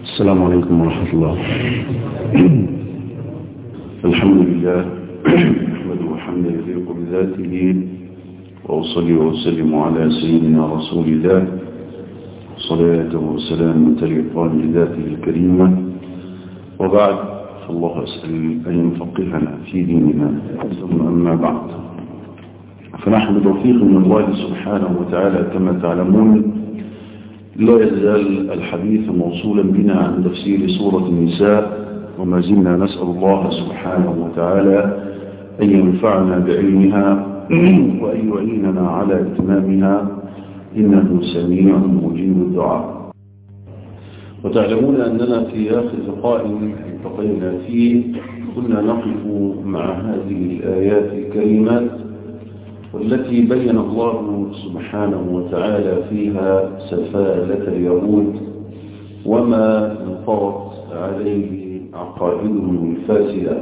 السلام عليكم ورحمة الله الحمد لله نحمده حمدا يليق بذاته وأصلي وأسلم على سيدنا رسول الله صلاة وسلام تليقان بذاته الكريمة وبعد فالله أسأل أن ينفقهنا في ديننا ثم أما بعد فنحن توفيق من الله سبحانه وتعالى كما تعلمون لا يزال الحديث موصولا بنا عن تفسير سورة النساء وما زلنا نسأل الله سبحانه وتعالى أن ينفعنا بعلمها وأن يعيننا على إتمامها إنه سميع مجيب الدعاء وتعلمون أننا في آخر لقاء التقينا فيه كنا نقف مع هذه الآيات الكريمات والتي بين الله سبحانه وتعالى فيها سفالة اليهود وما انطرت عليه عقائدهم الفاسدة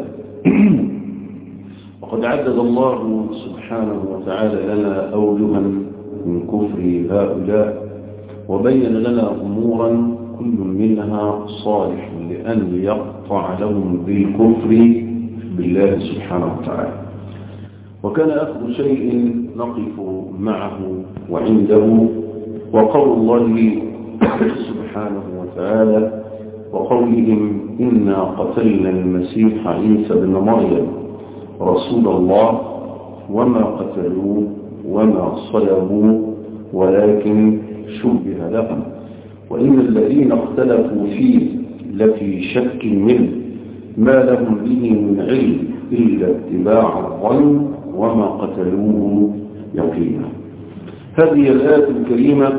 وقد عدد الله سبحانه وتعالى لنا أوجها من كفر هؤلاء وبين لنا أمورا كل منها صالح لأن يقطع لهم بالكفر بالله سبحانه وتعالى وكان آخر شيء نقف معه وعنده وقول الله سبحانه وتعالى وقولهم إنا قتلنا المسيح عيسى بن مريم رسول الله وما قتلوه وما صلبوا ولكن شبه لهم وإن الذين اختلفوا فيه لفي شك منه ما لهم به من علم إلا اتباع الظن وما قتلوه يقينا هذه الآية الكريمة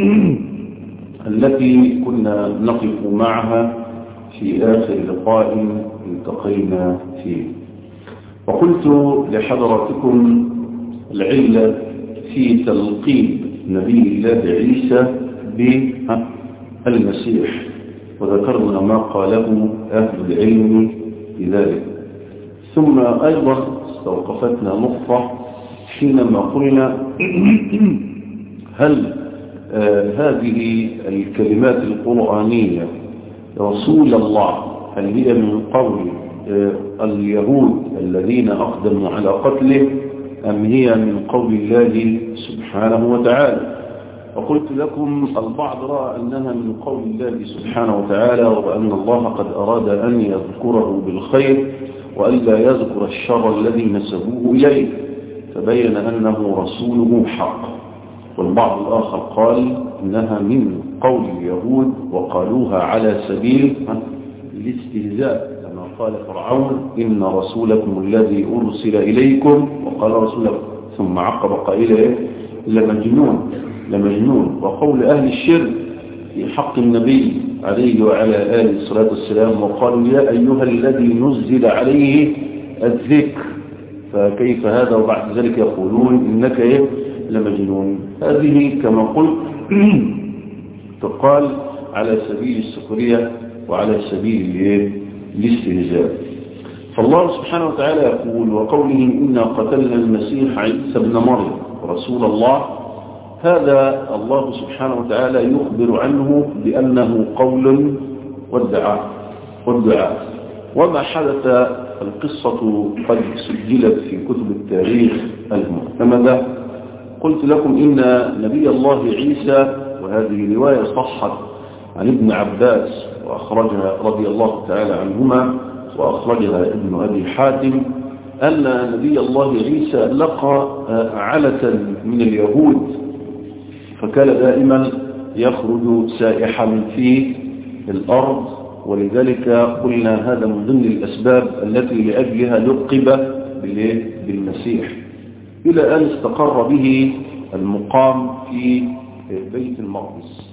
التي كنا نقف معها في آخر لقاء التقينا فيه وقلت لحضراتكم العلة في تلقيب نبي الله عيسى بالمسيح وذكرنا ما قاله أهل العلم بذلك ثم أيضا استوقفتنا نقطة حينما قلنا هل آه هذه الكلمات القرآنية رسول الله هل هي من قول آه اليهود الذين أقدموا على قتله أم هي من قول الله سبحانه وتعالى وقلت لكم البعض رأى أنها من قول الله سبحانه وتعالى وأن الله قد أراد أن يذكره بالخير وألا يذكر الشر الذي نسبوه إليه فبين أنه رسوله حق والبعض الآخر قال إنها من قول اليهود وقالوها على سبيل الاستهزاء كما قال فرعون إن رسولكم الذي أرسل إليكم وقال رسولكم ثم عقب قائلا لمجنون لمجنون وقول أهل الشرك في حق النبي عليه وعلى آله الصلاة والسلام وقالوا يا أيها الذي نزل عليه الذكر فكيف هذا وبعد ذلك يقولون إنك إيه لمجنون هذه كما قلت تقال على سبيل السخرية وعلى سبيل الاستهزاء فالله سبحانه وتعالى يقول وقوله إنا قتلنا المسيح عيسى بن مريم رسول الله هذا الله سبحانه وتعالى يخبر عنه بأنه قول والدعاء والدعاء وما حدث القصة قد سجلت في كتب التاريخ المعتمدة قلت لكم إن نبي الله عيسى وهذه رواية صحت عن ابن عباس وأخرجها رضي الله تعالى عنهما وأخرجها ابن أبي حاتم أن نبي الله عيسى لقى علة من اليهود فكان دائما يخرج سائحا في الأرض ولذلك قلنا هذا من ضمن الأسباب التي لأجلها لقب بالمسيح إلى أن استقر به المقام في بيت المقدس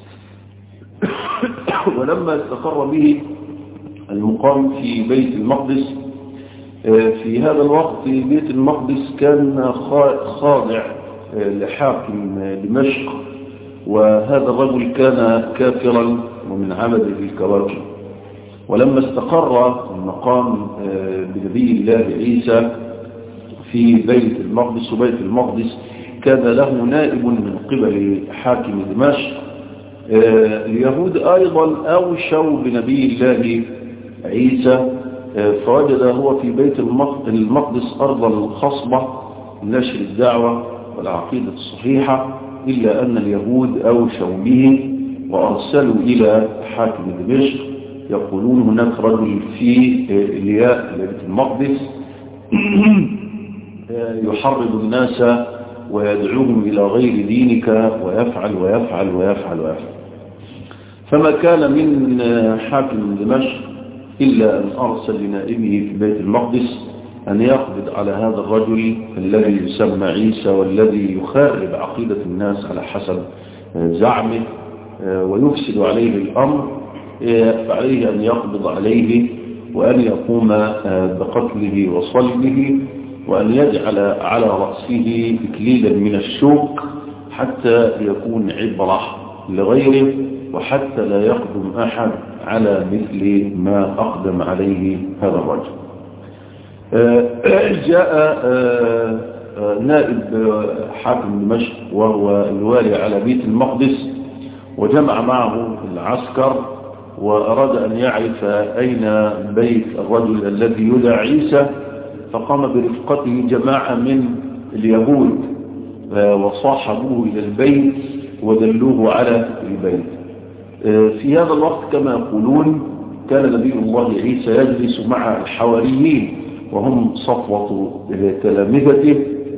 ولما استقر به المقام في بيت المقدس في هذا الوقت بيت المقدس كان خاضع لحاكم دمشق وهذا الرجل كان كافرا ومن عمله الكواكب ولما استقر المقام بنبي الله عيسى في بيت المقدس وبيت المقدس كان له نائب من قبل حاكم دمشق اليهود أيضا أوشوا بنبي الله عيسى فوجد هو في بيت المقدس أرضا خصبة لنشر الدعوة والعقيدة الصحيحة إلا أن اليهود أوشوا به وأرسلوا إلى حاكم دمشق يقولون هناك رجل في إلياء بيت المقدس يحرض الناس ويدعوهم إلى غير دينك ويفعل ويفعل ويفعل ويفعل فما كان من حاكم دمشق إلا أن أرسل لنائبه في بيت المقدس أن يقبض على هذا الرجل الذي يسمى عيسى والذي يخارب عقيدة الناس على حسب زعمه ويفسد عليه الأمر فعليه أن يقبض عليه وأن يقوم بقتله وصلبه وأن يجعل على رأسه إكليلا من الشوك حتى يكون عبرة لغيره وحتى لا يقدم أحد على مثل ما أقدم عليه هذا الرجل جاء نائب حاكم دمشق وهو الوالي على بيت المقدس وجمع معه العسكر وأراد أن يعرف أين بيت الرجل الذي يدعى عيسى فقام برفقته جماعة من اليهود وصاحبوه إلى البيت ودلوه على البيت في هذا الوقت كما يقولون كان نبي الله عيسى يجلس مع الحواريين وهم صفوة تلامذته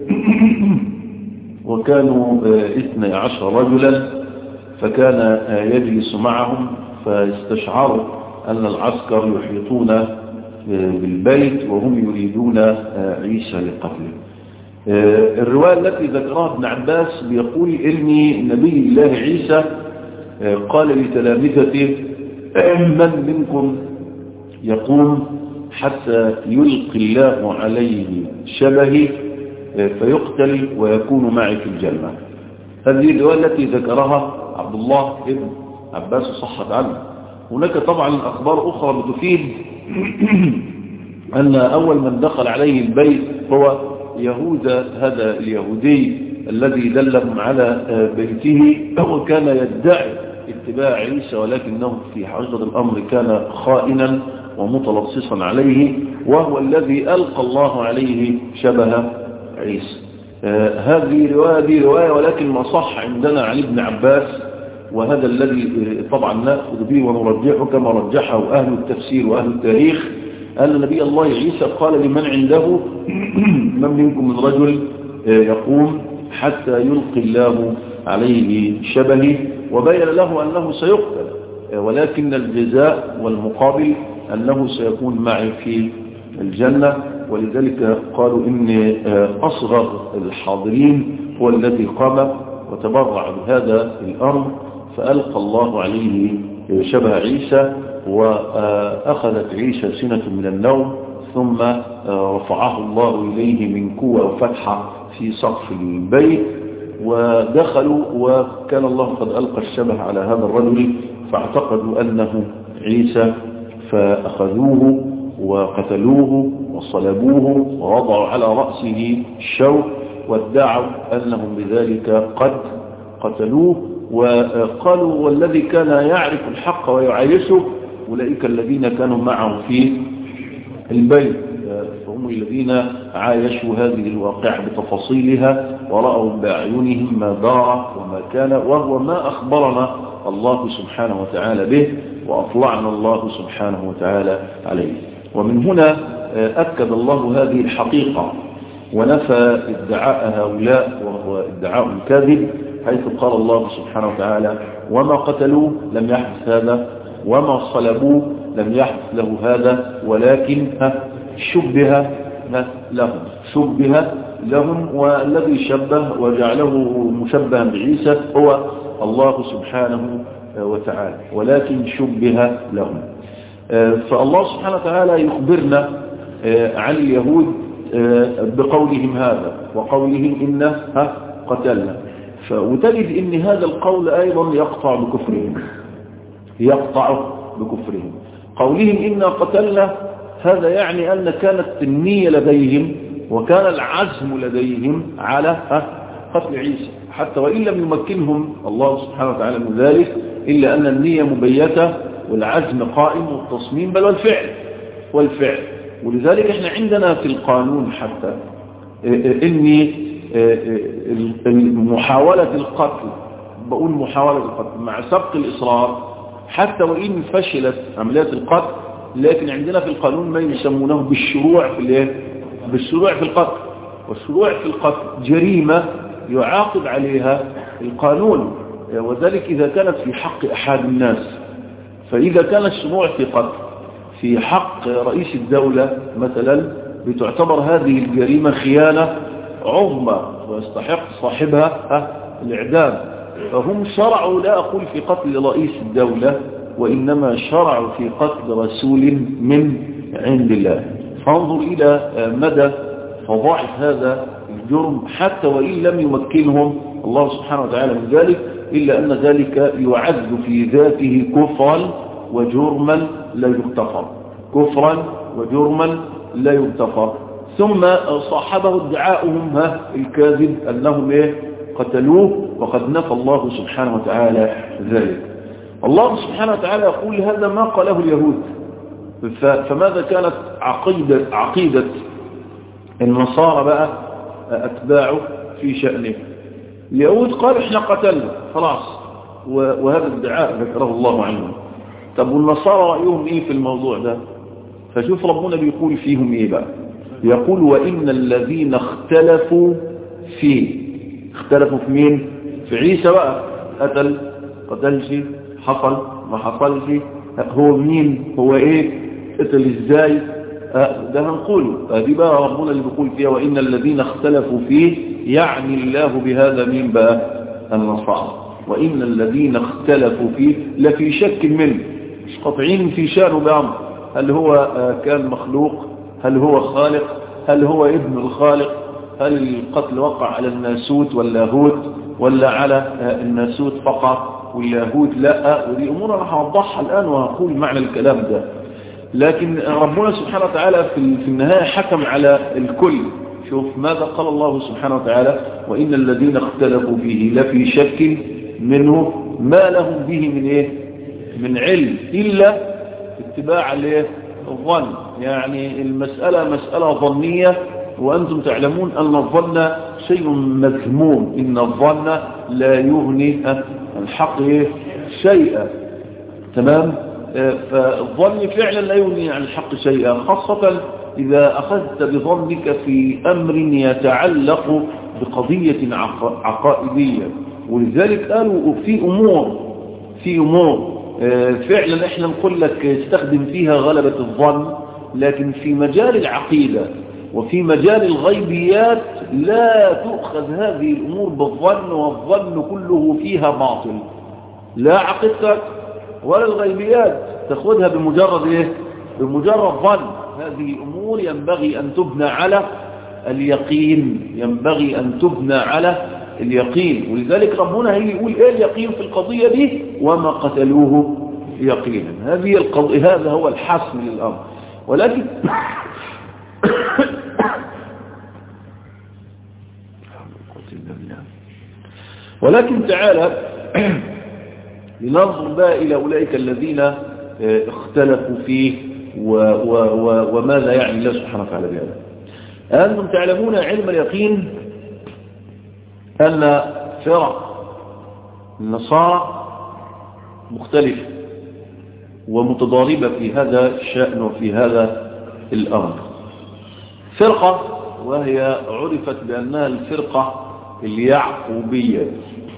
وكانوا اثني عشر رجلا فكان يجلس معهم فاستشعروا أن العسكر يحيطون بالبيت وهم يريدون عيسى لقتله الرواية التي ذكرها ابن عباس بيقول إني نبي الله عيسى قال لتلامذته من منكم يقوم حتى يلقي الله عليه شبهي فيقتل ويكون معي في الجنة هذه الرواية التي ذكرها عبد الله ابن عباس صحت عنه هناك طبعا أخبار أخرى بتفيد أن أول من دخل عليه البيت هو يهوذا هذا اليهودي الذي دلهم على بيته وكان يدعي اتباع عيسى ولكنه في حجر الأمر كان خائنا ومتلصصا عليه وهو الذي ألقى الله عليه شبه عيسى آه هذه رواية دي رواية ولكن ما صح عندنا عن ابن عباس وهذا الذي طبعا نأخذ به ونرجحه كما رجحه أهل التفسير وأهل التاريخ أن نبي الله عيسى قال لمن عنده من منكم من رجل يقوم حتى يلقي الله عليه شبهه وبين له أنه سيقتل ولكن الجزاء والمقابل أنه سيكون معي في الجنة ولذلك قالوا إن أصغر الحاضرين هو الذي قام وتبرع بهذا الأمر فألقى الله عليه شبه عيسى وأخذت عيسى سنة من النوم ثم رفعه الله إليه من قوة وفتحة في سقف البيت ودخلوا وكان الله قد ألقى الشبه على هذا الرجل فاعتقدوا أنه عيسى فأخذوه وقتلوه وصلبوه ووضعوا على رأسه الشوك وادعوا أنهم بذلك قد قتلوه وقالوا والذي كان يعرف الحق ويعايشه أولئك الذين كانوا معه في البيت فهم الذين عايشوا هذه الواقع بتفاصيلها ورأوا بأعينهم ما دار وما كان وهو ما أخبرنا الله سبحانه وتعالى به وأطلعنا الله سبحانه وتعالى عليه ومن هنا أكد الله هذه الحقيقة ونفى ادعاء هؤلاء وهو ادعاء كاذب حيث قال الله سبحانه وتعالى وما قتلوه لم يحدث هذا وما صلبوه لم يحدث له هذا ولكن شبه لهم شبه لهم والذي شبه وجعله مشبها بعيسى هو الله سبحانه وتعالى ولكن شبه لهم فالله سبحانه وتعالى يخبرنا عن اليهود بقولهم هذا وقولهم إن قتلنا وتجد ان هذا القول ايضا يقطع بكفرهم يقطع بكفرهم قولهم إنا قتلنا هذا يعني أن كانت النية لديهم وكان العزم لديهم على قتل عيسى حتى وإن لم يمكنهم الله سبحانه وتعالى من ذلك إلا أن النية مبيتة والعزم قائم والتصميم بل والفعل والفعل ولذلك احنا عندنا في القانون حتى اني محاولة القتل بقول محاولة القتل مع سبق الإصرار حتى وإن فشلت عمليات القتل لكن عندنا في القانون ما يسمونه بالشروع في الايه بالشروع في القتل والشروع في القتل جريمة يعاقب عليها القانون وذلك إذا كانت في حق أحد الناس فإذا كان الشروع في قتل في حق رئيس الدولة مثلا بتعتبر هذه الجريمة خيانة عظمى ويستحق صاحبها الإعدام فهم شرعوا لا أقول في قتل رئيس الدولة وإنما شرعوا في قتل رسول من عند الله فانظر إلى مدى فضاعف هذا الجرم حتى وإن لم يمكنهم الله سبحانه وتعالى من ذلك إلا أن ذلك يعد في ذاته كفرا وجرما لا يغتفر كفرا وجرما لا يغتفر ثم صاحبه ادعاؤهم الكاذب أنهم إيه قتلوه وقد نفى الله سبحانه وتعالى ذلك الله سبحانه وتعالى يقول هذا ما قاله اليهود فماذا كانت عقيدة, عقيدة النصارى بقى أتباعه في شأنه اليهود قال احنا قتلنا خلاص وهذا الدعاء ذكره الله عنه طب والنصارى رأيهم ايه في الموضوع ده فشوف ربنا بيقول فيهم ايه بقى يقول وإن الذين اختلفوا فيه اختلفوا في مين في عيسى بقى قتل قتلش حصل ما حصلش هو مين هو ايه قتل ازاي ده هنقوله هذه بقى ربنا اللي بيقول فيها وإن الذين اختلفوا فيه يعني الله بهذا مين بقى النصارى وإن الذين اختلفوا فيه لفي شك منه مش قطعين في شانه بأمر هل هو كان مخلوق هل هو خالق هل هو ابن الخالق هل القتل وقع على الناسوت واللاهوت ولا على الناسوت فقط واللاهوت لا ودي أمور أنا هوضحها الآن وهقول معنى الكلام ده لكن ربنا سبحانه وتعالى في النهاية حكم على الكل شوف ماذا قال الله سبحانه وتعالى وإن الذين اختلفوا فيه لفي شك منه ما لهم به من إيه من علم إلا اتباع الايه الظن يعني المسألة مسألة ظنية وأنتم تعلمون أن الظن شيء مذموم إن الظن لا يغني الحق شيئا تمام فالظن فعلا لا يغني عن الحق شيئا خاصة إذا أخذت بظنك في أمر يتعلق بقضية عقائدية ولذلك قالوا في أمور في أمور فعلا احنا نقول لك استخدم فيها غلبة الظن لكن في مجال العقيدة وفي مجال الغيبيات لا تؤخذ هذه الأمور بالظن والظن كله فيها باطل لا عقيدتك ولا الغيبيات تأخذها بمجرد ايه بمجرد ظن هذه أمور ينبغي أن تبنى على اليقين ينبغي أن تبنى على اليقين ولذلك ربنا هي يقول ايه اليقين في القضية دي وما قتلوه يقينا هذه القضية هذا هو الحسم للأمر ولكن ولكن تعالى لننظر بقى إلى أولئك الذين اختلفوا فيه و و و وماذا يعني الله سبحانه وتعالى بهذا أنتم تعلمون علم اليقين أن فرق النصارى مختلفة ومتضاربة في هذا الشأن وفي هذا الأمر فرقة وهي عرفت بأنها الفرقة اليعقوبية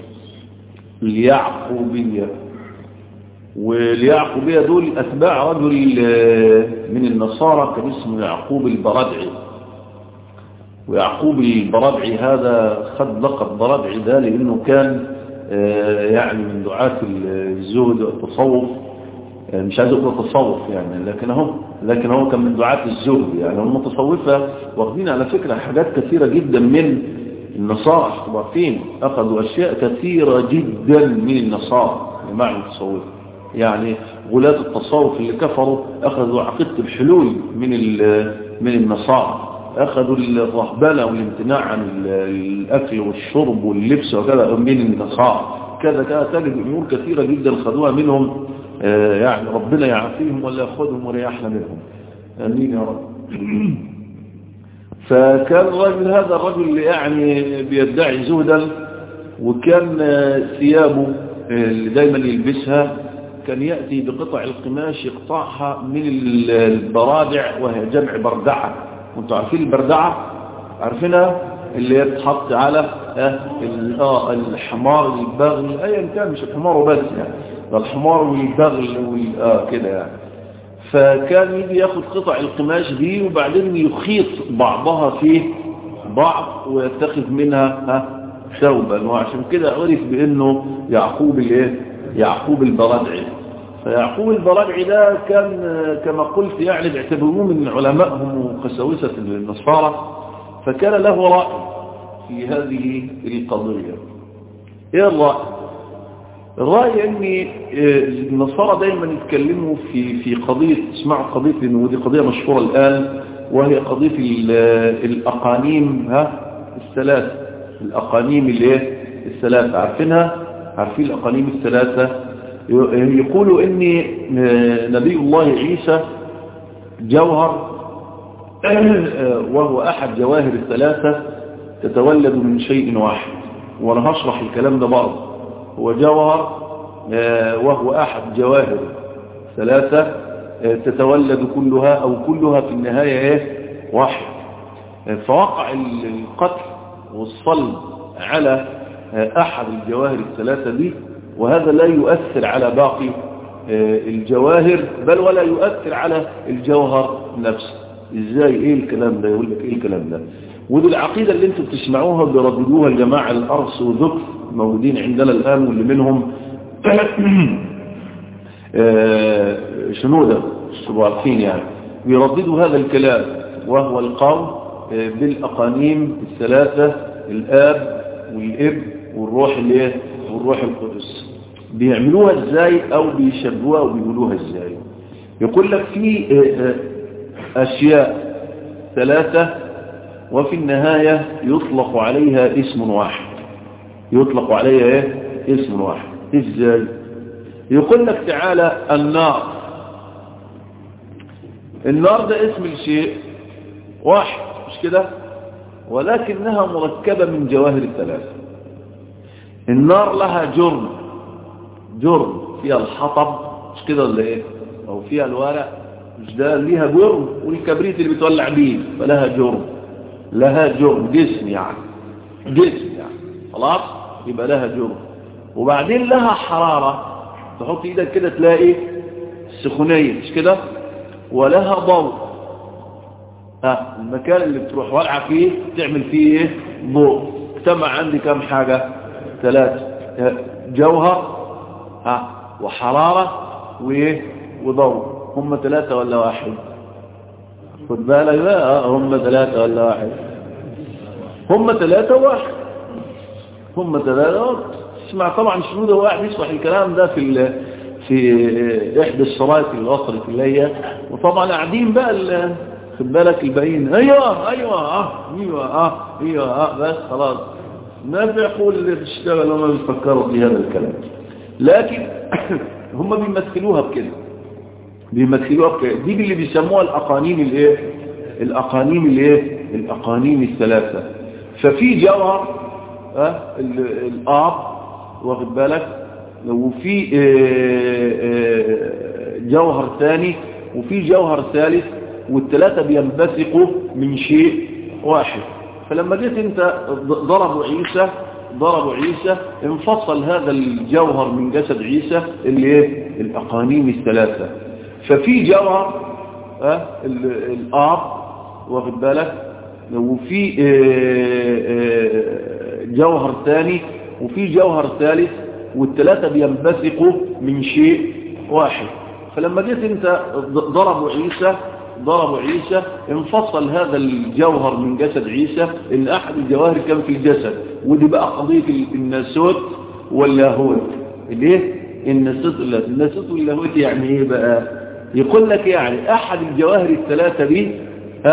اليعقوبية واليعقوبية دول أتباع رجل من النصارى كان اسمه يعقوب البردعي ويعقوب البردعي هذا خد لقب بردعي ده لأنه كان يعني من دعاة الزهد والتصوف مش عايز اقول تصوف يعني لكن هو لكن هو كان من دعاة الزهد يعني المتصوفة واخدين على فكرة حاجات كثيرة جدا من النصارى عارفين اخذوا اشياء كثيرة جدا من النصارى جماعة المتصوفة يعني غلاة التصوف اللي كفروا اخذوا عقيدة الحلول من من النصارى أخذوا الرهبنة والامتناع عن الأكل والشرب واللبس وكذا من النصارى كذا كذا تجد أمور كثيرة جدا خذوها منهم يعني ربنا يعافيهم ولا يأخذهم ويريحنا منهم أمين يا رب فكان الرجل هذا الرجل يعني بيدعي زهدا وكان ثيابه اللي دايما يلبسها كان يأتي بقطع القماش يقطعها من البرادع وهي جمع بردعة وانتوا عارفين البردعة عارفينها اللي هي بتحط على اه الحمار البغل ايا كان مش الحمار وبس يعني ده الحمار والبغل وال اه كده يعني فكان يجي ياخد قطع القماش دي وبعدين يخيط بعضها في بعض ويتخذ منها ها ثوبا وعشان كده عرف بانه يعقوب الايه يعقوب البرادعي فيعقوب البرادعي ده كان كما قلت يعني بيعتبروه من علمائهم وقساوسة النصارى فكان له رأي في هذه القضية ايه الرأي الرأي ان النصارى دايما يتكلموا في في قضية اسمعوا قضية ودي قضية مشهورة الآن وهي قضية الأقانيم ها الثلاثة الأقانيم اللي هي الثلاثة عارفينها عارفين الأقانيم الثلاثة يقولوا ان نبي الله عيسى جوهر وهو أحد جواهر الثلاثة تتولد من شيء واحد وأنا هشرح الكلام ده برضه هو جوهر وهو أحد جواهر ثلاثة تتولد كلها أو كلها في النهاية إيه؟ واحد فوقع القتل والصلب على أحد الجواهر الثلاثة دي وهذا لا يؤثر على باقي الجواهر بل ولا يؤثر على الجوهر نفسه ازاي ايه الكلام ده يقول لك ايه الكلام ده ودي العقيدة اللي انتم بتسمعوها بيرددوها الجماعة الارس وذكر موجودين عندنا الان واللي منهم شنودة السبعرفين يعني بيرددوا هذا الكلام وهو القول بالاقانيم الثلاثة الاب والاب والروح الايه والروح القدس بيعملوها ازاي او بيشبهوها او بيقولوها ازاي يقول لك في اشياء ثلاثة وفي النهاية يطلق عليها اسم واحد يطلق عليها ايه اسم واحد ازاي يقول لك تعالى النار النار ده اسم الشيء واحد مش كده ولكنها مركبة من جواهر الثلاثة النار لها جرم جرم فيها الحطب مش كده ولا ايه او فيها الورق مش ده ليها جرم والكبريت اللي بتولع بيه فلها جرم لها جرم جسم يعني جسم يعني خلاص يبقى لها جرم وبعدين لها حرارة تحط ايدك كده تلاقي السخونية مش كده ولها ضوء ها المكان اللي بتروح والعة فيه تعمل فيه ايه ضوء اجتمع عندي كم حاجة ثلاثة جوهر ها وحرارة وايه وضوء هم ثلاثة ولا واحد خد بالك بقى هم ثلاثة ولا واحد هم ثلاثة واحد هم ثلاثة واحد اسمع طبعا شنودة واحد يشرح الكلام ده في في احدى الشرايط اللي وصلت الي وطبعا قاعدين بقى خد بالك الباقيين ايوه ايوه اه ايوه اه ايوه اه بس خلاص ما في عقول اللي بتشتغل وما بيفكروا في هذا الكلام لكن هم بيمثلوها بكده بيمثلوها بكده دي اللي بيسموها الاقانيم الايه الاقانيم الايه الاقانيم الثلاثه ففي جوهر اه الاب واخد بالك وفي جوهر ثاني وفي جوهر ثالث والثلاثه بينبثقوا من شيء واحد فلما جيت انت ضربوا عيسى ضربوا عيسى انفصل هذا الجوهر من جسد عيسى اللي ايه الاقانيم الثلاثه ففي جوهر اه الاب واخد بالك وفي اه اه جوهر ثاني وفي جوهر ثالث والثلاثه بينبثقوا من شيء واحد فلما جيت انت ضربوا عيسى ضربوا عيسى انفصل هذا الجوهر من جسد عيسى ان احد الجواهر كان في الجسد ودي بقى قضية الناسوت واللاهوت ليه الناسوت الناسوت واللاهوت يعني ايه بقى يقول لك يعني احد الجواهر الثلاثة دي ها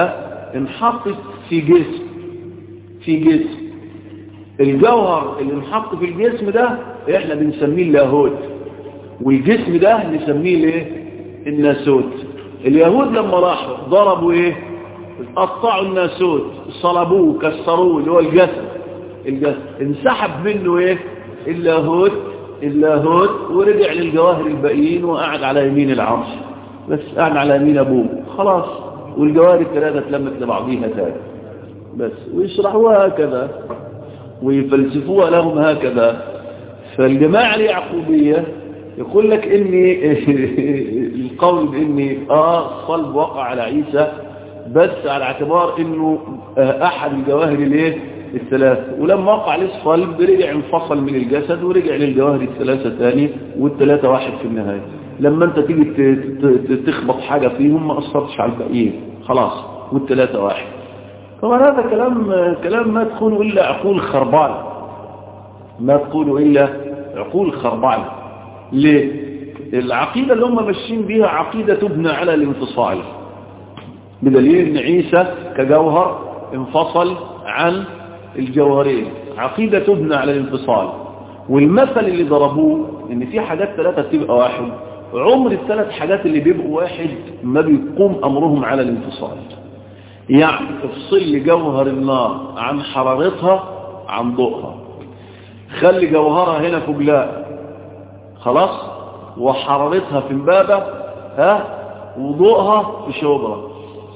انحطت في جسم في جسم الجوهر اللي انحط في الجسم ده احنا بنسميه اللاهوت والجسم ده نسميه الايه الناسوت اليهود لما راحوا ضربوا ايه قطعوا الناسوت صلبوه كسروه اللي هو الجسد الجسد انسحب منه ايه اللاهوت اللاهوت ورجع للجواهر الباقيين وقعد على يمين العرش بس قعد على يمين ابوه خلاص والجواهر الثلاثه اتلمت لبعضيها تاني بس ويشرحوها هكذا ويفلسفوها لهم هكذا فالجماعة اليعقوبية يقول لك اني القول باني اه صلب وقع على عيسى بس على اعتبار انه آه احد الجواهر الايه الثلاث ولما وقع عليه الصلب رجع انفصل من الجسد ورجع للجواهر الثلاثة تاني والثلاثة واحد في النهاية لما انت تيجي تخبط حاجة فيهم ما اثرتش على الباقيين خلاص والثلاثة واحد طبعا هذا كلام كلام ما تكون إلا عقول خربان ما تكون إلا عقول خربان ليه العقيدة اللي هم ماشيين بها عقيدة تبنى على الانفصال بدليل ان عيسى كجوهر انفصل عن الجوهرين عقيدة تبنى على الانفصال والمثل اللي ضربوه ان في حاجات ثلاثة تبقى واحد عمر الثلاث حاجات اللي بيبقوا واحد ما بيقوم امرهم على الانفصال يعني افصل لي جوهر النار عن حرارتها عن ضوءها خلي جوهرها هنا فجلاء خلاص وحرارتها في امبابة ها وضوءها في شبرة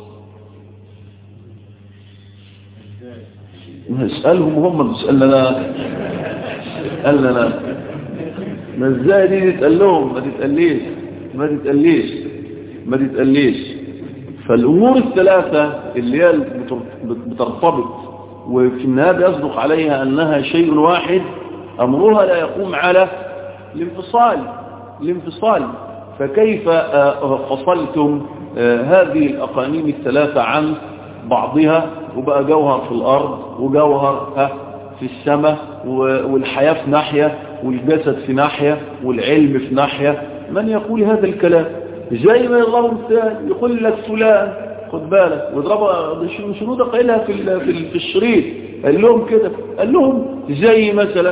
اسألهم هم تسألنا اسألنا ما ازاي دي تتقال لهم ما تتقليش ما تتقليش ما تتقليش فالأمور الثلاثة اللي هي بترتبط وفي النهاية يصدق عليها أنها شيء واحد أمرها لا يقوم على الانفصال الانفصال فكيف فصلتم هذه الأقانيم الثلاثة عن بعضها وبقى جوهر في الأرض وجوهر في السماء والحياة في ناحية والجسد في ناحية والعلم في ناحية من يقول هذا الكلام زي ما الله مثال يقول لك فلان خد بالك واضربها شنو ده قايلها في في الشريط قال لهم كده قال لهم زي مثلا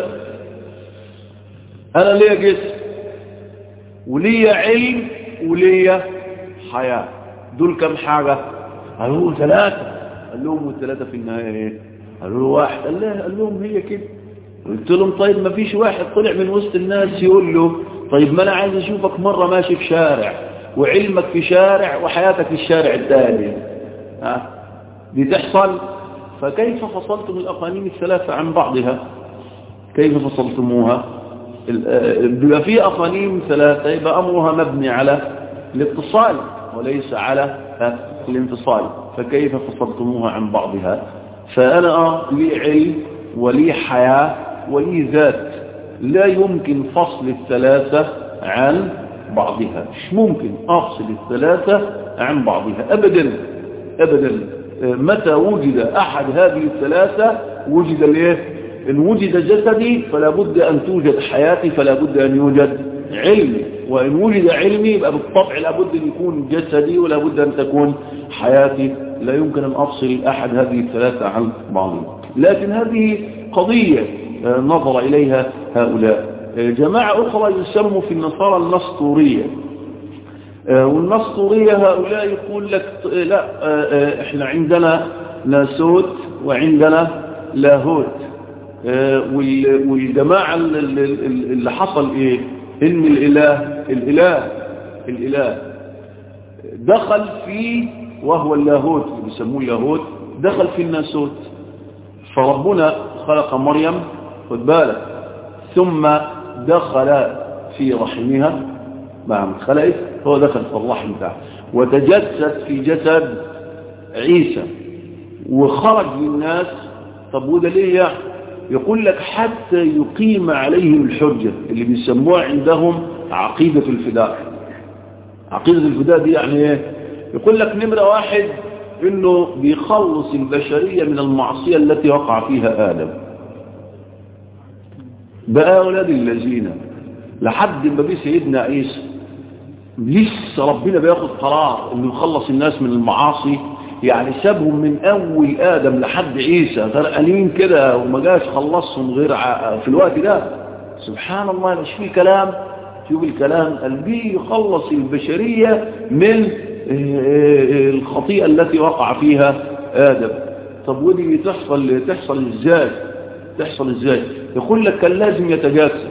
انا ليا جسم وليا علم وليا حياة دول كم حاجة قالوا ثلاثة قال لهم والثلاثة في النهاية ايه قالوا له واحد قال له قال لهم هي كده قلت لهم طيب ما فيش واحد طلع من وسط الناس يقول له طيب ما انا عايز اشوفك مرة ماشي في شارع وعلمك في شارع وحياتك في الشارع الثاني ها دي تحصل فكيف فصلتم الأقانيم الثلاثة عن بعضها كيف فصلتموها بيبقى في أقانيم ثلاثة يبقى أمرها مبني على الاتصال وليس على الانفصال فكيف فصلتموها عن بعضها فأنا آه لي علم ولي حياة ولي ذات لا يمكن فصل الثلاثة عن بعضها مش ممكن أفصل الثلاثة عن بعضها أبدا أبدا متى وجد أحد هذه الثلاثة وجد الايه إن وجد جسدي فلا بد أن توجد حياتي فلا بد أن يوجد علمي وإن وجد علمي يبقى بالطبع لا بد أن يكون جسدي ولا بد أن تكون حياتي لا يمكن أن أفصل أحد هذه الثلاثة عن بعضها لكن هذه قضية نظر إليها هؤلاء جماعة أخرى يسموا في النصارى النسطورية والنسطورية هؤلاء يقول لك لا احنا عندنا ناسوت وعندنا لاهوت والجماعة اللي حصل ايه ان الاله الاله الاله دخل في وهو اللاهوت اللي بيسموه اللاهوت دخل في الناسوت فربنا خلق مريم خد بالك ثم دخل في رحمها مع خلقت هو دخل في الرحم بتاعه وتجسد في جسد عيسى وخرج للناس طب وده ليه يعني يقول لك حتى يقيم عليهم الحجة اللي بيسموها عندهم عقيدة الفداء عقيدة الفداء دي يعني ايه يقول لك نمرة واحد انه بيخلص البشرية من المعصية التي وقع فيها آدم بقى أولاد الذين لحد ما بيه سيدنا عيسى لسه ربنا بياخد قرار انه يخلص الناس من المعاصي يعني سابهم من أول آدم لحد عيسى غرقانين كده وما جاش خلصهم غير في الوقت ده سبحان الله مش في كلام شوف الكلام قلبي يخلص البشرية من الخطيئة التي وقع فيها آدم طب ودي تحصل تحصل ازاي تحصل ازاي يقول لك كان لازم يتجسد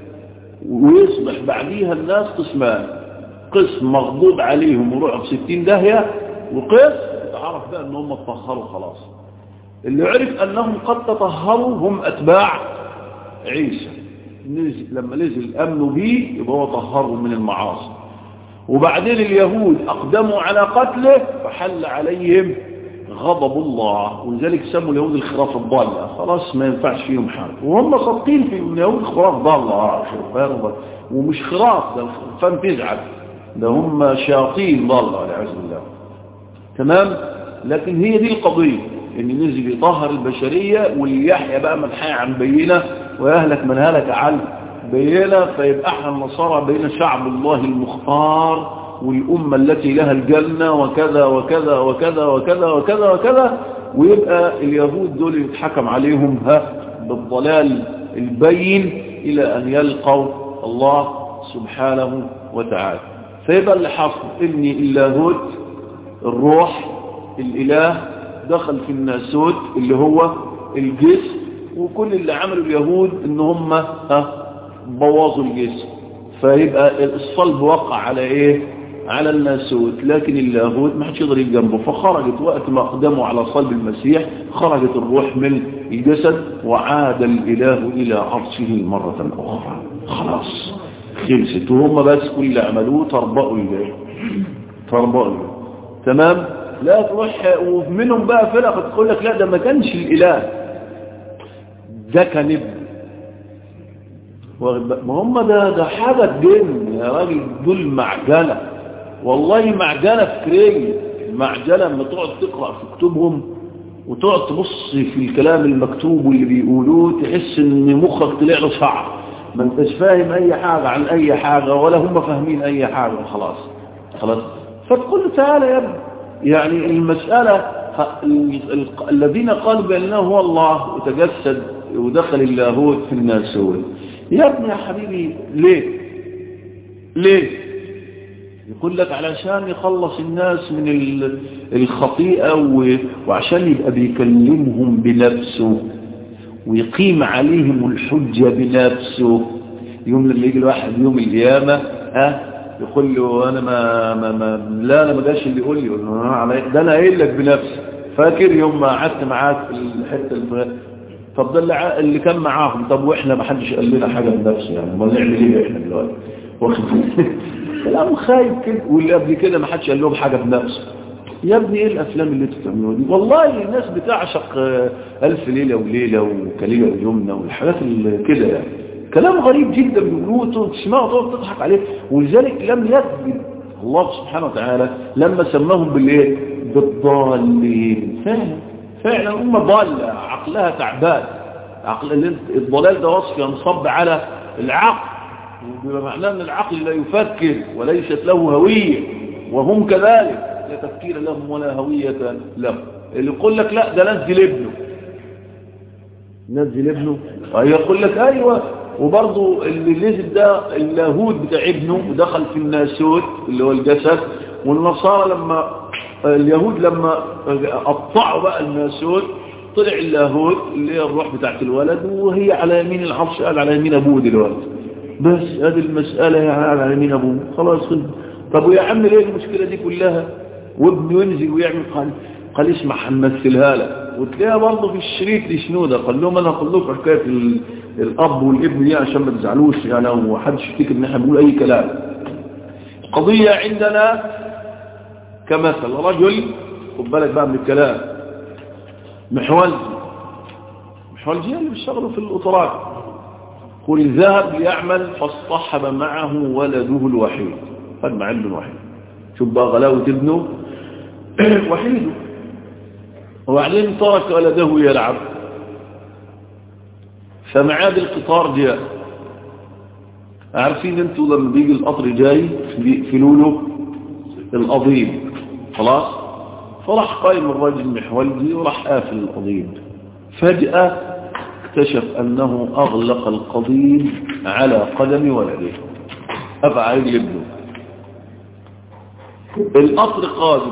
ويصبح بعديها الناس قسمان قسم مغضوب عليهم وروحوا في ستين داهية وقسم تعرف بقى ان هم اتطهروا خلاص اللي عرف انهم قد تطهروا هم اتباع عيسى نزل لما نزل امنوا به يبقى هو طهرهم من المعاصي وبعدين اليهود اقدموا على قتله فحل عليهم غضب الله ولذلك سموا اليهود الخراف الضالة خلاص ما ينفعش فيهم حاجة وهم صادقين في اليهود خراف ضالة ومش خراف ده الخرفان تزعل ده هم شياطين ضالة والعياذ بالله تمام لكن هي دي القضية ان نزل يطهر البشرية واللي يحيى بقى من حي عن بينة ويهلك من هلك عن بينة فيبقى احنا النصارى بين شعب الله المختار والأمة التي لها الجنة وكذا وكذا وكذا وكذا وكذا وكذا ويبقى اليهود دول يتحكم عليهم ها بالضلال البين إلى أن يلقوا الله سبحانه وتعالى فيبقى اللي حصل إني اللاهوت الروح الإله دخل في الناسوت اللي هو الجسم وكل اللي عملوا اليهود ان هم ها بوظوا الجسم فيبقى الصلب وقع على ايه على الناسوت لكن اللاهوت ما حدش يقدر جنبه فخرجت وقت ما اقدموا على صلب المسيح خرجت الروح من الجسد وعاد الاله الى عرشه مرة اخرى خلاص خلصت وهم بس كل اللي عملوه تربقوا اليه تربقوا تمام لا تروح ومنهم بقى فرق تقول لك لا ده ما كانش الاله ده كان ابن ما هم ده ده حاجة تجن يا راجل دول معجنة والله معجنة فكرية المعجنة لما تقعد تقرأ في كتبهم وتقعد تبص في الكلام المكتوب واللي بيقولوه تحس ان مخك طلع له شعر ما انتش فاهم اي حاجة عن اي حاجة ولا هم فاهمين اي حاجة خلاص خلاص فتقول له تعالى يا ابني يعني المسألة الذين قالوا بأنه هو الله وتجسد ودخل اللاهوت في الناسوت يا ابني يا حبيبي ليه ليه يقول لك علشان يخلص الناس من الخطيئة وعشان يبقى بيكلمهم بنفسه ويقيم عليهم الحجة بنفسه يوم لما يجي الواحد يوم القيامة ها يقول له انا ما, ما, ما لا انا ما جاش اللي يقول لي ده انا قايل لك بنفسي فاكر يوم ما قعدت معاك في الحته الفلانيه طب ده اللي كان معاهم طب واحنا ما حدش قال لنا حاجه بنفسه يعني ما نعمل ايه احنا دلوقتي واخد كلام خايف كده واللي قبل كده ما حدش قال لهم حاجه بنفسه يا ابني ايه الافلام اللي انتوا بتعملوها دي والله الناس بتعشق الف ليله وليله وكليله ويمنى والحاجات اللي كده يعني كلام غريب جدا بيقولوه تسمعه تقعد تضحك عليه ولذلك لم يكذب الله سبحانه وتعالى لما سماهم بالايه بالضالين فعلا فعلا أمة ضالة عقلها تعبان عقل الضلال ده وصف ينصب على العقل بمعنى أن العقل لا يفكر وليست له هوية وهم كذلك لا تفكير لهم ولا هوية لهم اللي يقول لك لا ده نزل ابنه نزل ابنه يقول لك أيوة وبرضه اللي نزل ده اللاهوت بتاع ابنه ودخل في الناسوت اللي هو الجسد والنصارى لما اليهود لما قطعوا بقى الناسوت طلع اللاهوت اللي هي الروح بتاعت الولد وهي على يمين العرش قال على يمين ابوه دلوقتي بس هذه المسألة يعني على يمين ابوه خلاص خلص طب ويا عم ليه المشكلة دي كلها وابنه ينزل ويعمل قال قال اسمع هنمثلها لك وتلاقيها برضه في الشريط دي شنو ده قال لهم انا اقول لكم حكايه الاب والابن دي عشان ما تزعلوش يعني ومحدش يفتكر ان احنا بنقول اي كلام قضيه عندنا كمثل رجل خد بالك بقى من الكلام محولجي محولجي اللي بيشتغلوا في القطارات قل ذهب ليعمل فاصطحب معه ولده الوحيد خد مع ابنه الوحيد شوف بقى غلاوة ابنه وحيده وبعدين ترك ولده يلعب فمعاد القطار جاء عارفين انتوا لما بيجي القطر جاي بيقفلوا له القضيب خلاص فراح قايم الراجل محولجي وراح قافل القضيب فجأة اكتشف أنه أغلق القضيب على قدم ولده أبع رجل ابنه القطر قادم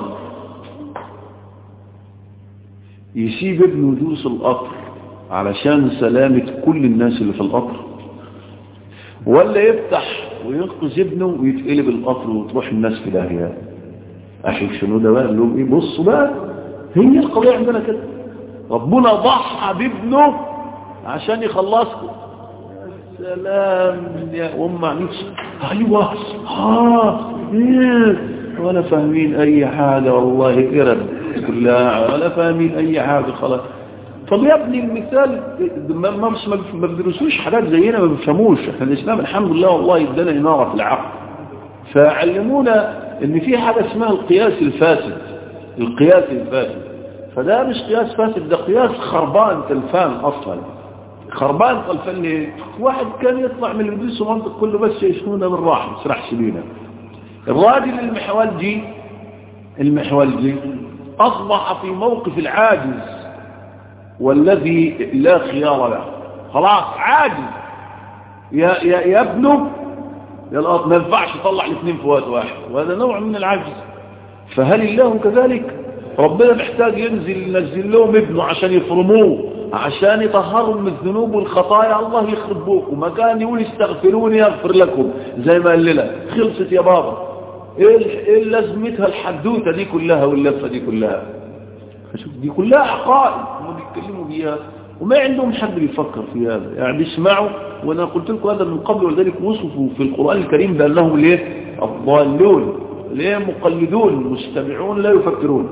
يسيب ابنه يدوس القطر علشان سلامة كل الناس اللي في القطر ولا يفتح وينقذ ابنه ويتقلب القطر وتروح الناس في داهية اشوف شنو ده بقى لهم ايه بصوا بقى هي القضية عندنا كده ربنا ضحى بابنه عشان يخلصكم يا سلام يا ام عنيس ايوه اه إيه. ولا فاهمين اي حاجة والله قرب كلها ولا فاهمين اي حاجة خلاص طب يا ابني المثال ما ما ما بيدرسوش حاجات زينا ما بيفهموش احنا الاسلام الحمد لله والله ادانا اناره في العقل فعلمونا ان في حاجه اسمها القياس الفاسد القياس الفاسد فده مش قياس فاسد ده قياس خربان تلفان اصلا خربان تلفان ليه واحد كان يطلع من البيس ومنطق كله بس يشكونا بالراحه ما يسرحش بينا الراجل المحولجي المحولجي اصبح في موقف العاجز والذي لا خيار له خلاص عادي يا يا يا ابنه يا الأرض ما ينفعش يطلع الاثنين في وقت واحد وهذا نوع من العجز فهل الله كذلك ربنا محتاج ينزل ينزل لهم ابنه عشان يفرموه عشان يطهرهم من الذنوب والخطايا الله يخرب بوكم ما كان يقول استغفروني يغفر لكم زي ما قال لنا خلصت يا بابا ايه لازمتها الحدوته دي كلها واللفه دي كلها شوف دي كلها عقائد هم بيتكلموا بيها وما عندهم حد بيفكر في هذا يعني بيسمعوا وانا قلت لكم هذا من قبل ولذلك وصفوا في القرآن الكريم بأنهم ليه الضالون ليه مقلدون مستمعون لا يفكرون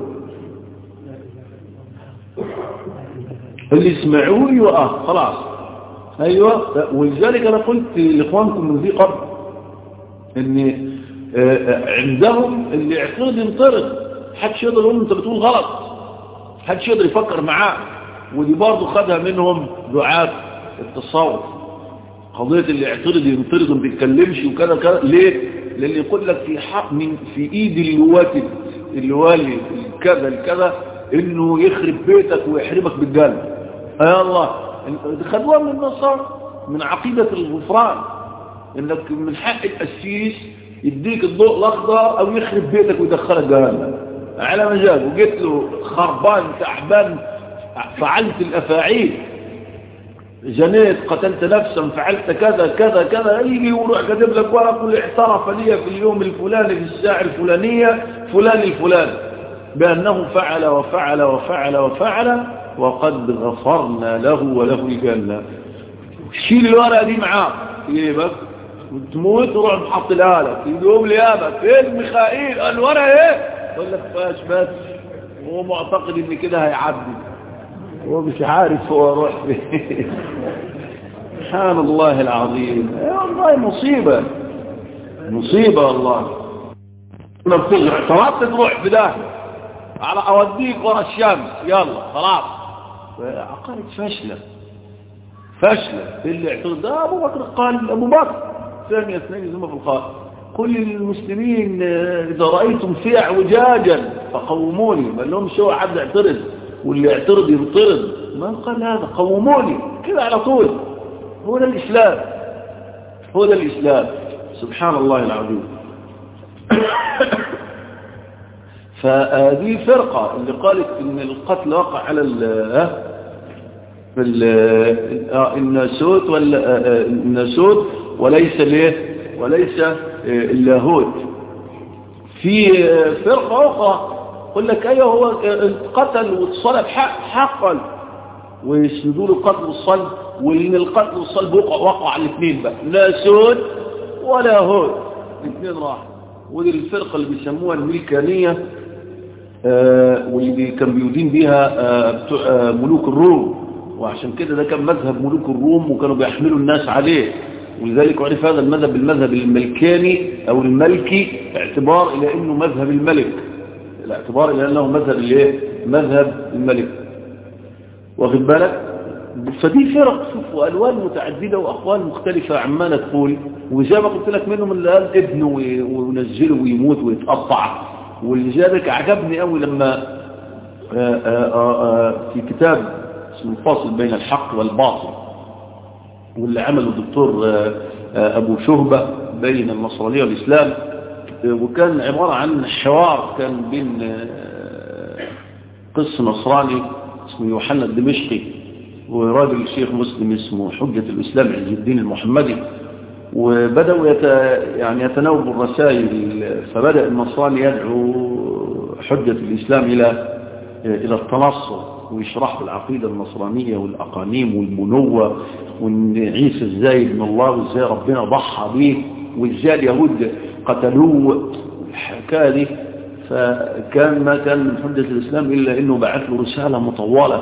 اللي يسمعوه ايوه اه خلاص ايوه ولذلك انا قلت لاخوانكم من ذي قبل ان عندهم اللي يعترض ينطرد حدش يقدر يقول انت بتقول غلط حدش يقدر يفكر معاه ودي برضه خدها منهم دعاة التصوف قضية اللي يعترض ينطرد وما بيتكلمش وكذا كذا ليه؟ لأن يقول لك في حق من في ايد الواتد الوالي كذا الكذا انه يخرب بيتك ويحرمك بالجنة يا الله خدوها من النصارى من عقيدة الغفران انك من حق القسيس يديك الضوء الاخضر او يخرب بيتك ويدخلك جهنم على مزاج وجيت له خربان تعبان فعلت الافاعيل جنيت قتلت نفسا فعلت كذا كذا كذا يجي ويروح كاتب لك ورق واللي اعترف لي في اليوم الفلاني في الساعه الفلانيه فلان الفلاني بانه فعل وفعل وفعل وفعل وقد غفرنا له وله الجنه شيل الورقه دي معاك يجيبك وتموت وروح محط لها لك يقوم لي ابا فين ميخائيل الورقه ايه يقول لك فاش بس هو معتقد ان كده هيعدي هو مش عارف هو روح فين سبحان الله العظيم والله مصيبة مصيبة والله ما بتزرع طلبت تروح في ده على اوديك ورا الشمس يلا خلاص عقارب فاشلة فاشلة اللي اعترض ده ابو بكر قال ابو بكر ثانية اثنين زي ما في القائد كل للمسلمين اذا رأيتم في اعوجاجا فقوموني ما لهمش هو حد اعترض واللي يعترض ينطرد ما قال هذا قوموني كده على طول هو ده الإسلام هو ده الإسلام سبحان الله العظيم فهذه فرقة اللي قالت ان القتل وقع على الناسوت ولا الناسوت وليس ليه وليس اللاهوت في فرقة أخرى يقول لك ايوه هو قتل واتصلب حق حقا ويسندوا له القتل والصلب وان القتل والصلب وقع وقع على الاثنين بقى لا سود ولا هود الاثنين راح ودي الفرقه اللي بيسموها الملكانيه آه واللي كان بيدين بيها آه آه ملوك الروم وعشان كده ده كان مذهب ملوك الروم وكانوا بيحملوا الناس عليه ولذلك عرف هذا المذهب بالمذهب الملكاني او الملكي اعتبار الى انه مذهب الملك الاعتبار الى انه مذهب الايه مذهب الملك واخد بالك فدي فرق شوف والوان متعدده واقوال مختلفه عماله تقول وزي ما قلت لك منهم اللي قال ابنه وينزله ويموت ويتقطع ولذلك عجبني قوي لما في كتاب اسمه الفاصل بين الحق والباطل واللي عمله الدكتور أبو شهبة بين النصرانية والإسلام وكان عبارة عن حوار كان بين قس نصراني اسمه يوحنا الدمشقي وراجل شيخ مسلم اسمه حجة الإسلام عز الدين المحمدي وبدأوا يت... يعني يتناوبوا الرسائل فبدأ النصراني يدعو حجة الإسلام إلى إلى التنصر ويشرح العقيدة النصرانية والأقانيم والمنوة وإن عيسى ازاي ابن الله وازاي ربنا ضحى به وازاي اليهود قتلوه الحكاية دي فكان ما كان من حجة الإسلام إلا أنه بعث له رسالة مطولة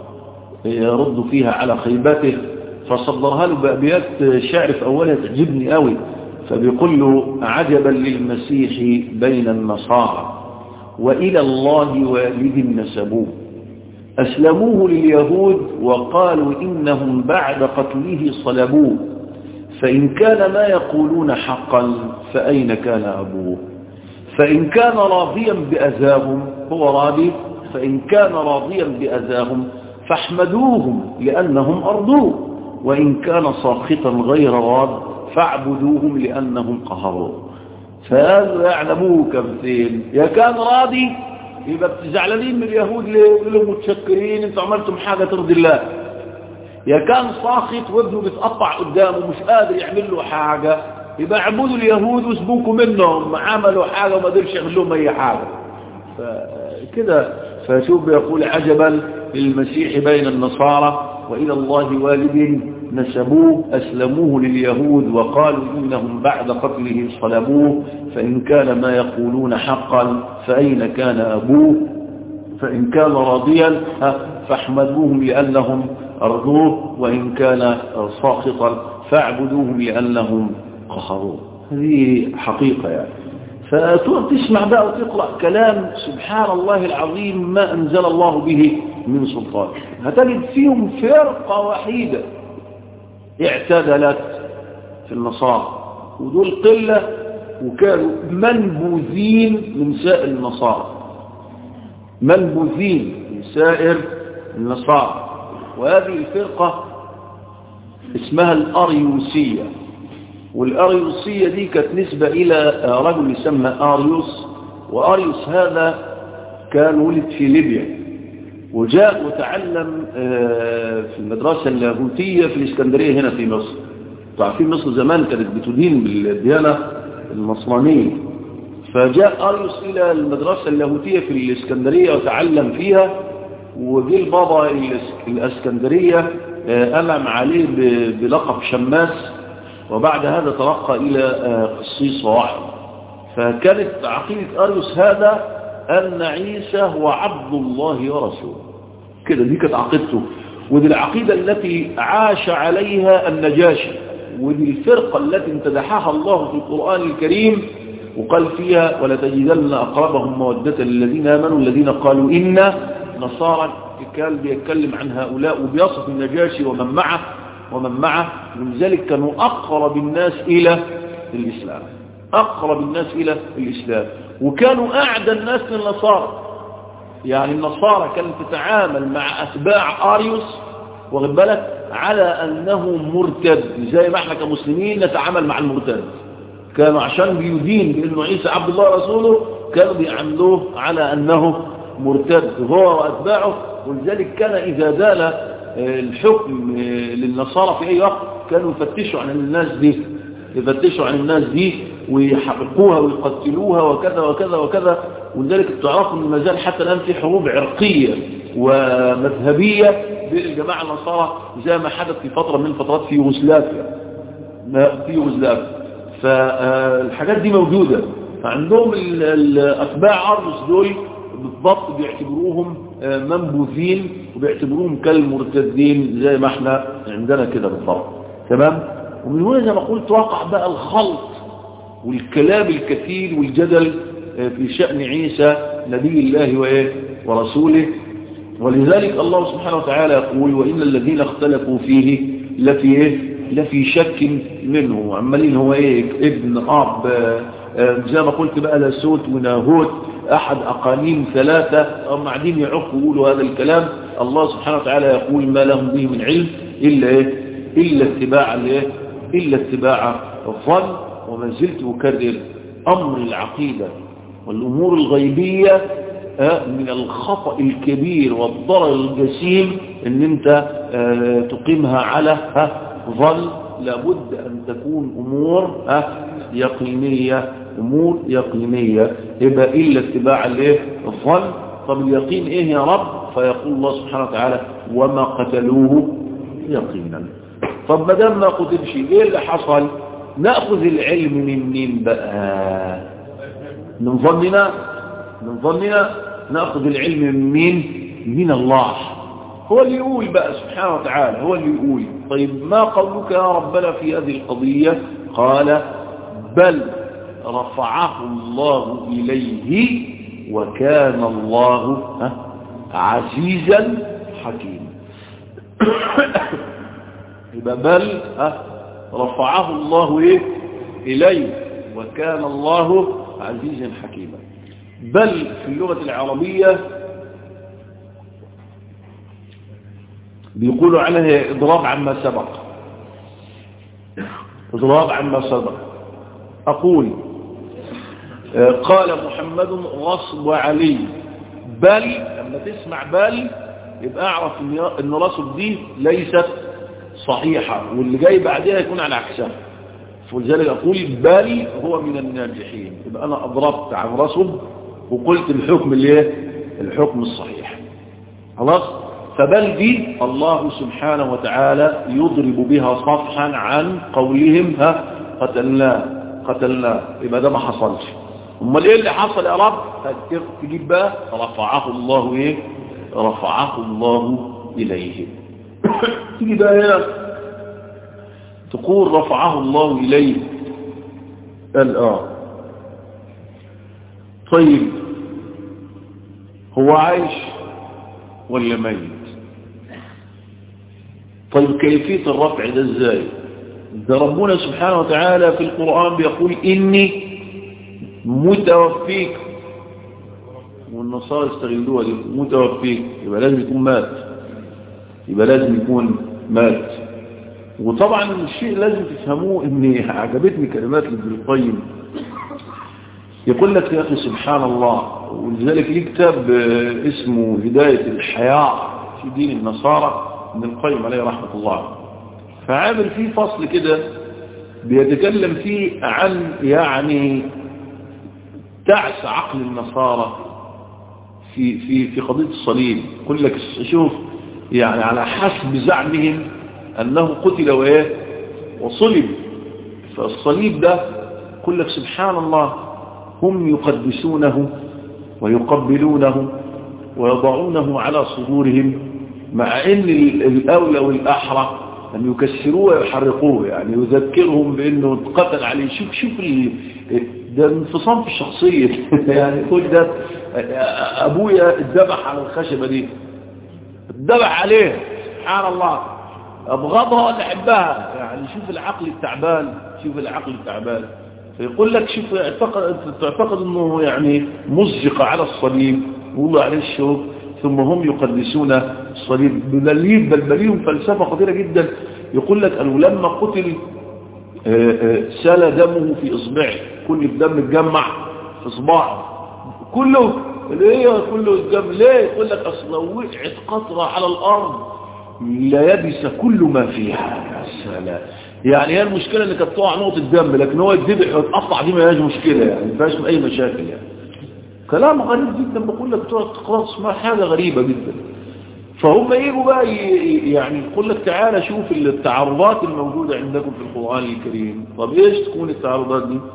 يرد فيها على خيبته فصدرها له بأبيات شعر في أولها تعجبني قوي فبيقول له عجبا للمسيح بين النصارى وإلى الله والد نسبوه أسلموه لليهود وقالوا إنهم بعد قتله صلبوه فإن كان ما يقولون حقا فأين كان أبوه فإن كان راضيا بأذاهم هو راضي فإن كان راضيا بأذاهم فاحمدوهم لأنهم أرضوه وإن كان ساخطا غير راض فاعبدوهم لأنهم قهروه فهذا يعلموه كمثيل يا كان راضي يبقى بتزعلانين من اليهود ليه لهم متشكرين انتوا عملتم حاجة ترضي الله يا كان ساخط وابنه بيتقطع قدامه مش قادر يعمل له حاجة يبقى اعبدوا اليهود واسبوكوا منهم عملوا حاجة وما قدرش يعمل لهم اي حاجة فكده فشوف يقول عجبا للمسيح بين النصارى وإلى الله والد نسبوه أسلموه لليهود وقالوا إنهم بعد قتله صلبوه فإن كان ما يقولون حقا فأين كان أبوه فإن كان راضيا فاحمدوهم لأنهم أرضوه وإن كان ساخطا فاعبدوهم لأنهم قهروه هذه حقيقة يعني فتسمع بقى وتقرأ كلام سبحان الله العظيم ما أنزل الله به من سلطان هتجد فيهم فرقة وحيدة اعتدلت في النصارى ودول قلة وكانوا منبوذين من سائر النصارى منبوذين من سائر النصارى وهذه الفرقة اسمها الأريوسية والأريوسية دي كانت نسبة إلى رجل يسمى أريوس وأريوس هذا كان ولد في ليبيا وجاء وتعلم في المدرسة اللاهوتية في الإسكندرية هنا في مصر تعرفين مصر زمان كانت بتدين بالديانة النصرانية فجاء أريوس إلى المدرسة اللاهوتية في الإسكندرية وتعلم فيها وجي البابا الإسكندرية ألم عليه بلقب شماس وبعد هذا ترقى إلى قسيس واحد فكانت عقيدة أريوس هذا أن عيسى هو عبد الله ورسوله كده دي كانت عقيدته ودي العقيدة التي عاش عليها النجاشي ودي الفرقة التي امتدحها الله في القرآن الكريم وقال فيها ولتجدن أقربهم مودة للذين آمنوا الذين قالوا إنا نصارى كان بيتكلم عن هؤلاء وبيصف النجاشي ومن معه ومن معه من ذلك كانوا أقرب الناس إلى الإسلام أقرب الناس إلى الإسلام وكانوا أعدى الناس للنصارى يعني النصارى كانت تتعامل مع أتباع آريوس واخد بالك على أنه مرتد زي ما احنا كمسلمين نتعامل مع المرتد كانوا عشان بيدين بأنه عيسى عبد الله رسوله كانوا بيعاملوه على أنه مرتد هو وأتباعه ولذلك كان إذا دال الحكم للنصارى في أي وقت كانوا يفتشوا عن الناس دي يفتشوا عن الناس دي ويحرقوها ويقتلوها وكذا وكذا وكذا ولذلك تعرفوا ان ما زال حتى الآن في حروب عرقية ومذهبية بين الجماعة النصارى زي ما حدث في فترة من الفترات في يوغوسلافيا في يوغوسلافيا فالحاجات دي موجودة فعندهم الأتباع أرضس دول بالضبط بيعتبروهم منبوذين وبيعتبروهم كالمرتدين زي ما احنا عندنا كده بالضبط تمام ومن هنا زي ما قلت وقع بقى الخلط والكلام الكثير والجدل في شأن عيسى نبي الله وإيه ورسوله ولذلك الله سبحانه وتعالى يقول وإن الذين اختلفوا فيه لفي إيه لفي شك منه عمالين هو إيه ابن أب زي ما قلت بقى لاسوت وناهوت أحد أقانيم ثلاثة هم قاعدين يعقوا يقولوا هذا الكلام الله سبحانه وتعالى يقول ما لهم به من علم إلا إيه إلا اتباع الإيه إلا اتباع الظن وما زلت أكرر أمر العقيدة والأمور الغيبية من الخطأ الكبير والضرر الجسيم ان انت تقيمها على ظن لابد ان تكون امور يقينية امور يقينية يبقى الا اتباع الايه الظن طب اليقين ايه يا رب فيقول الله سبحانه وتعالى وما قتلوه يقينا طب ما دام ما قتلش ايه اللي حصل ناخذ العلم من مين بقى من ظننا من ظننا ناخذ العلم من مين من الله هو اللي يقول بقى سبحانه وتعالى هو اللي يقول طيب ما قولك يا ربنا في هذه القضية قال بل رفعه الله إليه وكان الله عزيزا حكيما يبقى بل رفعه الله إيه إليه وكان الله عزيزا حكيما بل في اللغة العربية بيقولوا عنها إضراب عما سبق إضراب عما سبق أقول قال محمد غصب علي بل لما تسمع بل يبقى أعرف أن رصب دي ليست صحيحة واللي جاي بعدها يكون على عكسها ولذلك أقول بل هو من الناجحين يبقى أنا أضربت عن رصب وقلت الحكم اللي الحكم الصحيح خلاص فبل دي الله سبحانه وتعالى يضرب بها صفحا عن قولهم ها قتلناه قتلناه يبقى ده ما حصلش امال ايه اللي حصل يا رب تجيب بقى رفعه الله ايه رفعه الله اليه تيجي بقى هنا تقول رفعه الله اليه الان طيب هو عايش ولا ميت طيب كيفية الرفع ده ازاي ده ربنا سبحانه وتعالى في القرآن بيقول إني متوفيك والنصارى استغلوها دي متوفيك يبقى لازم يكون مات يبقى لازم يكون مات وطبعا الشيء لازم تفهموه ان عجبتني كلمات ابن القيم يقول لك يا أخي سبحان الله ولذلك ليه كتاب اسمه هداية الحياة في دين النصارى ابن القيم عليه رحمة الله فعامل فيه فصل كده بيتكلم فيه عن يعني تعس عقل النصارى في في في قضية الصليب يقول لك شوف يعني على حسب زعمهم أنه قتل وإيه وصلب فالصليب ده يقول لك سبحان الله هم يقدسونه ويقبلونه ويضعونه على صدورهم مع ان الاولى والاحرى ان يكسروه ويحرقوه يعني يذكرهم بانه اتقتل عليه شوف شوف ده انفصام في الشخصية يعني يقول ده ابويا اتذبح على الخشبة دي اتذبح عليه سبحان الله ابغضها ولا احبها يعني شوف العقل التعبان شوف العقل التعبان فيقول لك شوف اعتقد تعتقد انه يعني مزق على الصليب ووضع عليه الشوك ثم هم يقدسون الصليب بل بل ليهم فلسفه خطيره جدا يقول لك انه لما قتل سال دمه في اصبعه كل الدم اتجمع في اصبعه كله ليه كله الدم ليه يقول لك اصل لو وقعت قطره على الارض لا يبس كل ما فيها يا سلام يعني هي المشكلة ان كانت تقع نقطة دم لكن هو يتذبح ويتقطع دي ما هياش مشكلة يعني ما فيهاش اي مشاكل يعني كلام غريب جدا بقول لك بتوع التقراص اسمها حاجة غريبة جدا فهم يجوا بقى يعني يقول لك تعالى شوف التعارضات الموجودة عندكم في القرآن الكريم طب ايش تكون التعارضات دي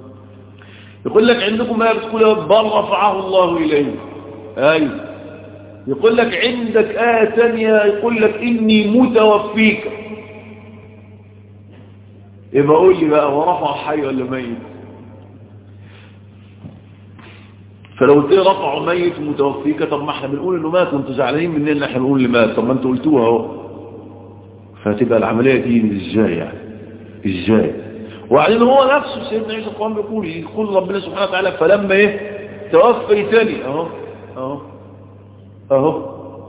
يقول لك عندكم ما بتقول بل رفعه الله إليه اي يقول لك عندك آية تانية يقول لك إني متوفيك يبقى قول لي بقى ورفع حي ولا ميت فلو قلت لي رفعه ميت ومتوفيك طب ما احنا بنقول انه مات وانتوا زعلانين مننا ان احنا بنقول اللي مات طب ما انتوا قلتوها اهو فتبقى العمليه دي ازاي يعني ازاي وبعدين هو نفسه سيدنا عيسى القرآن بيقول يقول ربنا سبحانه وتعالى فلما ايه توفيتني اهو اهو اهو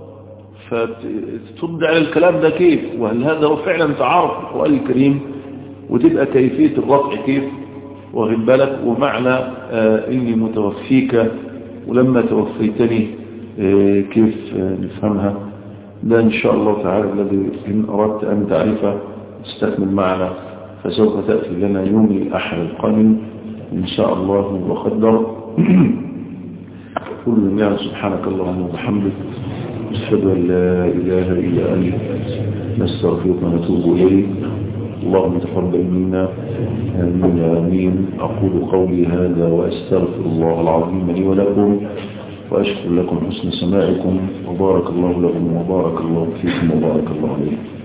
فترد على الكلام ده كيف وهل هذا هو فعلا تعارف القرآن الكريم وتبقى كيفية الرفع كيف واخد بالك ومعنى آه اني متوفيك ولما توفيتني آه كيف آه نفهمها ده ان شاء الله تعالى الذي ان اردت ان تعرفه استكمل معنا فسوف تأتي لنا يوم الأحد القادم إن شاء الله وقدر كل يعني سبحانك اللهم وبحمدك أشهد أن لا إله إلا أنت نستغفرك ونتوب إليك اللهم تقبل منا آمين آمين أقول قولي هذا وأستغفر الله العظيم لي ولكم وأشكر لكم حسن سماعكم وبارك الله لكم وبارك الله فيكم وبارك الله عليكم